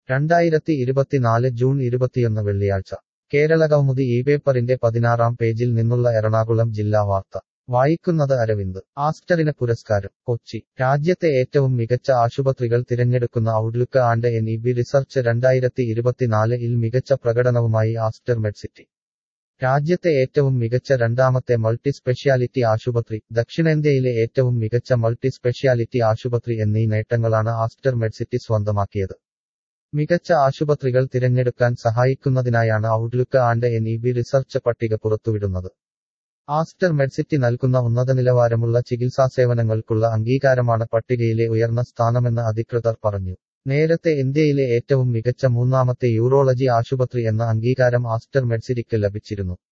രണ്ടായിരത്തി ഇരുപത്തിനാല് ജൂൺ ഇരുപത്തിയൊന്ന് വെള്ളിയാഴ്ച കേരള കൗമുദി ഈ പേപ്പറിന്റെ പതിനാറാം പേജിൽ നിന്നുള്ള എറണാകുളം ജില്ലാ വാർത്ത വായിക്കുന്നത് അരവിന്ദ് ആസ്റ്ററിന് പുരസ്കാരം കൊച്ചി രാജ്യത്തെ ഏറ്റവും മികച്ച ആശുപത്രികൾ തിരഞ്ഞെടുക്കുന്ന Outlook and N E B research രണ്ടായിരത്തി ഇരുപത്തിനാല് ഇൽ മികച്ച പ്രകടനവുമായി ആസ്റ്റർ മെഡ്സിറ്റി രാജ്യത്തെ ഏറ്റവും മികച്ച രണ്ടാമത്തെ മൾട്ടി സ്പെഷ്യാലിറ്റി ആശുപത്രി ദക്ഷിണേന്ത്യയിലെ ഏറ്റവും മികച്ച മൾട്ടി സ്പെഷ്യാലിറ്റി ആശുപത്രി എന്നീ നേട്ടങ്ങളാണ് ആസ്റ്റർ മെഡ്സിറ്റി സ്വന്തമാക്കിയത് മികച്ച ആശുപത്രികൾ തിരഞ്ഞെടുക്കാൻ സഹായിക്കുന്നതിനായാണ് Outlook and N E B research പട്ടിക പുറത്തുവിടുന്നത് ആസ്റ്റർ മെഡ്സിറ്റി നൽകുന്ന ഉന്നത നിലവാരമുള്ള ചികിത്സാസേവനങ്ങൾക്കുള്ള അംഗീകാരമാണ് പട്ടികയിലെ ഉയർന്ന സ്ഥാനമെന്ന് അധികൃതർ പറഞ്ഞു നേരത്തെ ഇന്ത്യയിലെ ഏറ്റവും മികച്ച മൂന്നാമത്തെ യൂറോളജി ആശുപത്രി എന്ന അംഗീകാരം ആസ്റ്റർ മെഡ്സിറ്റിക്ക് ലഭിച്ചിരുന്നു